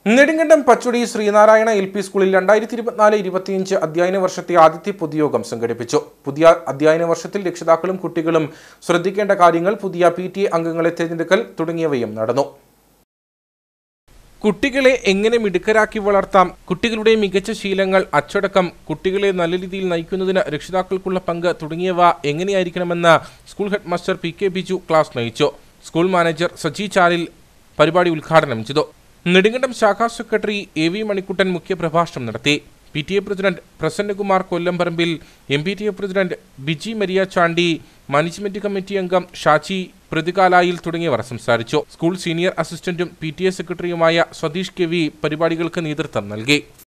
Nedumkandam Pachadi Sreenarayana L P സ്കൂളിൽ രണ്ടായിരത്തി ഇരുപത്തിനാല് ഇരുപത്തിയഞ്ച് അധ്യയന വർഷത്തെ ആദ്യത്തെ പൊതുയോഗം സംഘടിപ്പിച്ചു പുതിയ അധ്യയന വർഷത്തിൽ രക്ഷിതാക്കളും കുട്ടികളും ശ്രദ്ധിക്കേണ്ട കാര്യങ്ങൾ പുതിയ പി ടി എ അംഗങ്ങളെ തിരഞ്ഞെടുക്കൽ തുടങ്ങിയവയും നടന്നു കുട്ടികളെ എങ്ങനെ മിടുക്കരാക്കി വളർത്താം കുട്ടികളുടെ മികച്ച ശീലങ്ങൾ അച്ചടക്കം കുട്ടികളെ നല്ല രീതിയിൽ നയിക്കുന്നതിന് രക്ഷിതാക്കൾക്കുള്ള പങ്ക് തുടങ്ങിയവ എങ്ങനെയായിരിക്കണമെന്ന് school head master P K Biju class നയിച്ചു സ്കൂൾ മാനേജർ സജി ചാലിൽ പരിപാടി ഉദ്ഘാടനം ചെയ്തു നെടുങ്കണ്ടം ശാഖാ സെക്രട്ടറി എ വി മണിക്കുട്ടൻ മുഖ്യപ്രഭാഷണം നടത്തി P T A president Prasannakumar Kollamparambil M P T A president Biji Maria Chandy management committee അംഗം ഷാജി പ്രതികാലായിൽ തുടങ്ങിയവർ സംസാരിച്ചു സ്കൂൾ സീനിയർ അസിസ്റ്റന്റും പി ടി എ സെക്രട്ടറിയുമായ സതീഷ് കെ വി പരിപാടികൾക്ക് നേതൃത്വം നൽകി